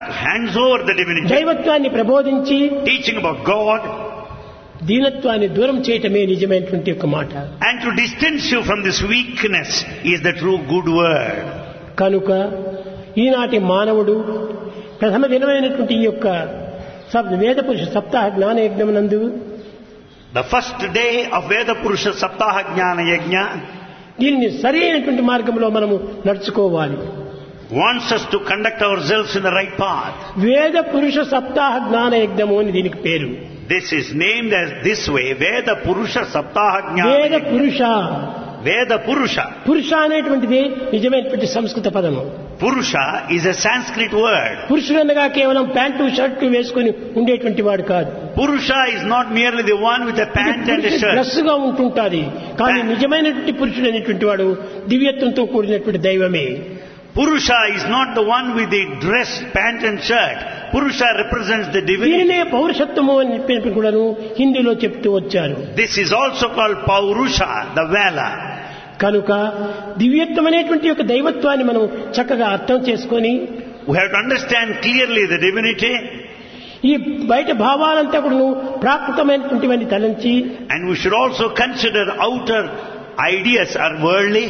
hands over the divinity, దైవత్వాన్ని ప్రబోధించి teaching about God, దీనత్వాన్ని దూరం చేయటమే నిజమైనటువంటి ఒక మాట and to distance you from this weakness is the true good word. కనుక ఈనాటి మానవుడు ప్రథమ దినమైనటువంటి ఈ యొక్క సప్- వేద పురుష సప్తాహ జ్ఞాన యజ్ఞమునందు The first day of Veda Purusha Saptaha Jnana Yajna దీనిని సరి అయినటువంటి మార్గంలో మనము నడుచుకోవాలి wants us to conduct ourselves in the right path. వేద పురుష సప్తాహ జ్ఞాన యజ్ఞము అని దీనికి పేరు This is named as this way, Veda Purusha Saptaha వేద Jnana పురుష Veda Purusha. పురుష అనేటువంటిది నిజమైనటువంటి సంస్కృత పదము Purusha is a Sanskrit word. పురుషుడనగా కేవలం ప్యాంటు షర్టు వేసుకుని ఉండేటువంటి వాడు కాదు Purusha is not merely the one with a pant and a shirt. Dress గా ఉంటుంటాది కానీ నిజమైనటువంటి పురుషుడు అనేటువంటి వాడు దివ్యత్వంతో కూడినటువంటి దైవమే Purusha is not the one with the dress, pant and shirt. Purusha represents the divinity. దీనినే పౌరుషత్వము అని చెప్పినప్పుడు కూడాను హిందీలో చెప్తూ వచ్చారు This is also called Paurusha, the valor. కనుక దివ్యత్వం అనేటువంటి యొక్క దైవత్వాన్ని మనం చక్కగా అర్థం చేసుకొని We have to understand clearly the divinity ఈ బయట భావాలంతా కూడా ప్రాకృతమైనటువంటివన్నీ తలంచి and we should also consider outer ideas are worldly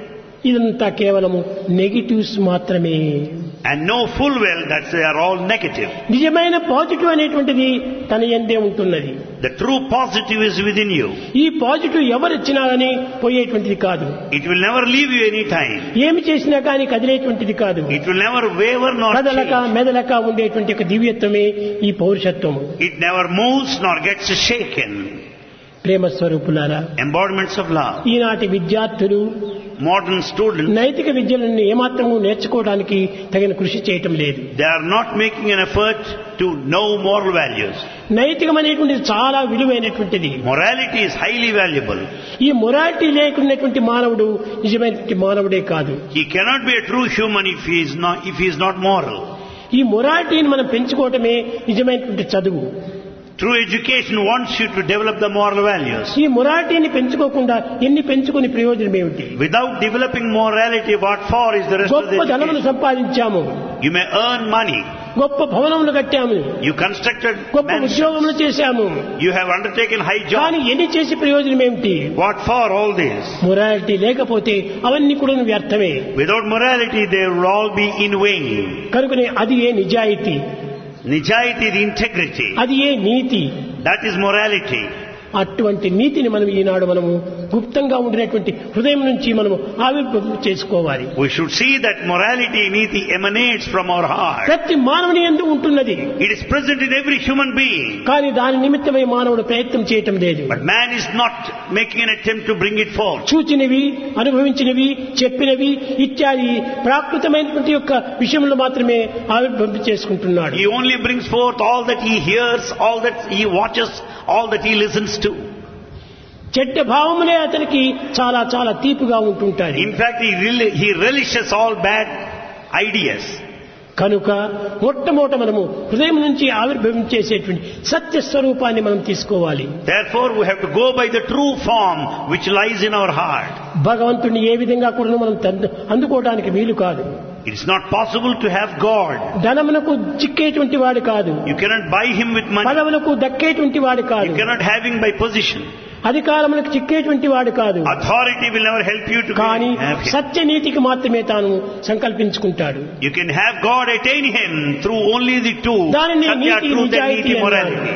ఇదంతా కేవలము నెగిటివ్స్ మాత్రమే and know full well that they are all negative. నిజమైన పాజిటివ్ అనేటువంటిది తన ఎందే ఉంటున్నది The true positive is within you. ఈ పాజిటివ్ ఎవరు ఇచ్చినా కానీ పోయేటువంటిది కాదు It will never leave you any time. ఏమి చేసినా కానీ కదిలేటువంటిది కాదు It will never waver nor కదలక change. మెదలక ఉండేటువంటి ఒక దివ్యత్వమే ఈ పౌరుషత్వము It never moves nor gets shaken. ప్రేమ స్వరూపులారా Embodiments of love. ఈనాటి విద్యార్థులు Modern students, నైతిక విద్యలను ఏమాత్రము నేర్చుకోవడానికి తగిన కృషి చేయటం లేదు they are not making an effort to know moral values. నైతికం అనేటువంటిది చాలా విలువైనటువంటిది Morality is highly valuable. ఈ మొరాలిటీ లేకున్నటువంటి మానవుడు నిజమైనటువంటి మానవుడే కాదు He cannot be a true human if he is not, if he is not moral. ఈ మొరాలిటీని మనం పెంచుకోవటమే నిజమైనటువంటి చదువు True education wants you to develop the moral values. ఈ మొరాలిటీని పెంచుకోకుండా ఎన్ని పెంచుకుని ప్రయోజనం ఏమిటి Without developing morality, what for is the rest of the గొప్ప ధనమును education? సంపాదించాము You may earn money. గొప్ప భవనములు కట్టాము You constructed గొప్ప mansions. ఉద్యోగములు చేశాము You have undertaken high jobs. కానీ ఎన్ని చేసి ప్రయోజనం ఏమిటి What for all this? Morality లేకపోతే అవన్నీ కూడా వ్యర్థమే Without morality, they will all be in vain. కనుకనే అది ఏ నిజాయితీ Nijayati is integrity. అది ఏ నీతి That is morality. అటువంటి నీతిని మనం ఈనాడు మనము గుప్తంగా ఉండినటువంటి హృదయం నుంచి మనము ఆవిర్భవం చేసుకోవాలి We should see that morality, niti emanates from our heart. ప్రతి మానవుని ఎందు ఉంటున్నది It is present in every human being. కానీ దాని నిమిత్తమై మానవుడు ప్రయత్నం చేయటం లేదు But man is not making an attempt to bring it forth. చూచినవి అనుభవించినవి చెప్పినవి ఇత్యాది ప్రాకృతమైనటువంటి యొక్క విషయంలో మాత్రమే ఆవిర్భవం చేసుకుంటున్నాడు He only brings forth all that he hears, all that he watches, all that he listens to. చెడ్డ భావములే అతనికి చాలా చాలా తీపిగా ఉంటుంటాయి In fact, he, rel- he relishes all bad ideas. కనుక మొట్టమొదట మనము హృదయం నుంచి ఆవిర్భవం చేసేటువంటి సత్య స్వరూపాన్ని మనం తీసుకోవాలి Therefore, we have to go by the true form which lies in our heart. భగవంతుని ఏ విధంగా కూడా మనం తంద- అందుకోవడానికి వీలు కాదు It's not possible to have God. ధనమునకు చిక్కేటువంటి వాడు కాదు You cannot buy him with money. పదవులకు దక్కేటువంటి వాడు కాదు You cannot have him by position. అధికారములకు చిక్కేటువంటి వాడు కాదు Authority will never help you to కానీ have him. సత్యనీతికి మాత్రమే తాను సంకల్పించుకుంటాడు You can have God attain him through only the two. దానిని Satya, నీతి truth and నిజాయితీ niti అన్నారు morality.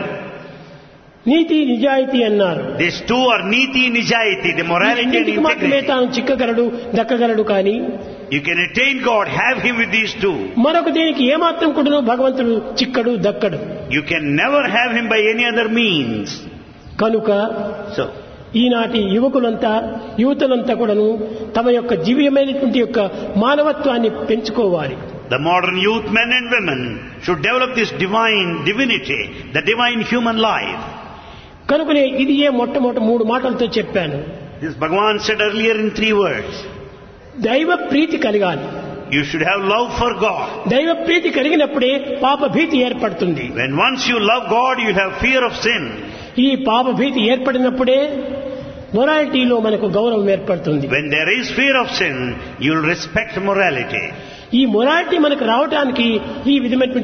నీతి నిజాయితీ అన్నారు These two are niti nijayati, the ఈ morality and రెండింటికి మాత్రమే integrity. తాను చిక్కగలడు దక్కగలడు కానీ You can attain God, have him with these two. మరొక దీనికి ఏమాత్రం కూడా భగవంతుడు చిక్కడు దక్కడు You can never have him by any other means. కనుక So, ఈనాటి యువకులంతా యువతులంతా కూడాను తమ యొక్క జీవ్యమైనటువంటి యొక్క మానవత్వాన్ని పెంచుకోవాలి the modern youth, men and women, should develop this divine divinity, the divine human life. కనుకనే ఇది ఏ మొట్టమొదటి మూడు మాటలతో చెప్పాను This Bhagavan said earlier in three words. దైవ ప్రీతి కలగాలి You should have love for God. దైవ ప్రీతి కలిగినప్పుడే పాప భీతి ఏర్పడుతుంది When once you love God, you have fear of sin. ఈ పాప భీతి ఏర్పడినప్పుడే మొరాలిటీలో మనకు గౌరవం ఏర్పడుతుంది When there is fear of sin, you'll respect morality. ఈ మొరాలిటీ మనకు రావటానికి ఈ విధమైనటువంటి